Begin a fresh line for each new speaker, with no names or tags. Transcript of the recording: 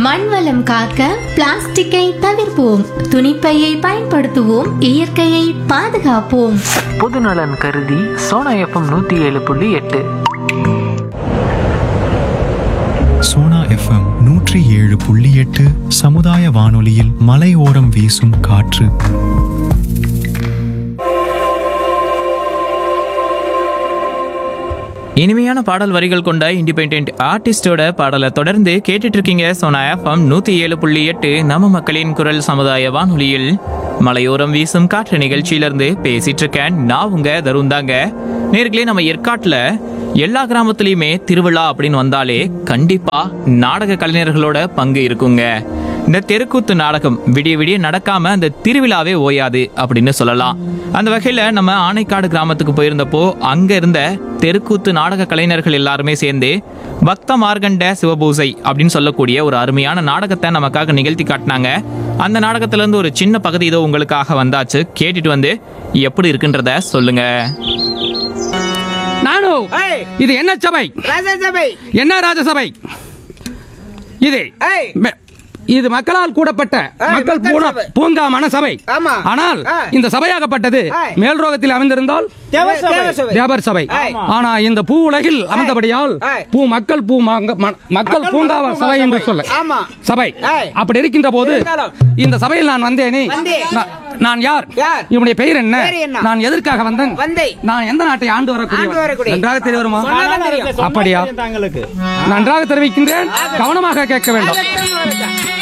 மண் வளம் காக்க பிளாஸ்டிக்கை தவிர்ப்போம் துணிப்பையை பயன்படுத்துவோம் இயற்கையை பாதுகாப்போம்
பொதுநலன் கருதி சோனா எஃப்எம் நூற்றி ஏழு புள்ளி எட்டு
சோனா எஃப்எம் நூற்றி ஏழு புள்ளி எட்டு சமுதாய வானொலியில் மலையோரம் வீசும் காற்று
இனிமையான பாடல் வரிகள் கொண்ட இண்டிபெண்ட் ஆர்டிஸ்டோட பாடலை தொடர்ந்து கேட்டுட்டு இருக்கீங்க சோனா எஃப்எம் நூத்தி ஏழு புள்ளி எட்டு நம்ம மக்களின் குரல் சமுதாய வானொலியில் மலையோரம் வீசும் காற்று நிகழ்ச்சியிலிருந்து பேசிட்டு இருக்கேன் நான் உங்க தருண் தாங்க நேர்களே நம்ம ஏற்காட்டுல எல்லா கிராமத்துலயுமே திருவிழா அப்படின்னு வந்தாலே கண்டிப்பா நாடக கலைஞர்களோட பங்கு இருக்குங்க இந்த தெருக்கூத்து நாடகம் விடிய விடிய நடக்காம அந்த திருவிழாவே ஓயாது அப்படின்னு சொல்லலாம் அந்த வகையில நம்ம ஆனைக்காடு கிராமத்துக்கு போயிருந்தப்போ அங்க இருந்த தெருக்கூத்து நாடக கலைஞர்கள் எல்லாருமே சேர்ந்து பக்த மார்கண்ட சிவபூசை அப்படின்னு சொல்லக்கூடிய ஒரு அருமையான நாடகத்தை நமக்காக நிகழ்த்தி காட்டினாங்க அந்த நாடகத்துல இருந்து ஒரு சின்ன பகுதி இதோ உங்களுக்காக வந்தாச்சு கேட்டுட்டு வந்து எப்படி இருக்குன்றத சொல்லுங்க
நானு இது என்ன சபை
ராஜசபை
என்ன ராஜசபை இது
ஏய்.
மெ- இது மக்களால் கூடப்பட்ட
ஏய்,
மக்கள்
மக்கள்
பூன-
சபை.
பூங்காமான சபை
ஆமா.
ஆனால்
ஏய்.
இந்த சபையாகப்பட்டது
ஏய்.
மேல்ரோகத்தில் அமைந்திருந்தால்
தேவசபை
வியாபார சபை
ஏய்.
ஆனா இந்த பூ உலகில் அமர்ந்தபடியால்
ஏய்.
பூ மக்கள் பூ மங்க- ம- மக்கள் பூங்காவ
பூங்கா
சபை என்று
சபை.
சொல்ல
ஆமா.
சபை
ஏய்.
அப்படி இருக்கின்ற போது
இருந்தாலும்.
இந்த சபையில் நான் வந்தேனே
வந்தேன்.
நான்- நான் யார்
யார்?
இவனுடைய பெயர் என்ன
பெயர் என்ன?
நான் எதற்காக வந்தேன்
வந்தேன்.
நான் எந்த நாட்டை ஆண்டு
ஆண்டு
வரக்கூடிய
வரக்கூடிய.
நன்றாக தெரிய வருமா
சொன்னாதான் தெரியும்.
அப்படியா நன்றாக தெரிவிக்கின்றேன் கவனமாக கேட்க வேண்டும்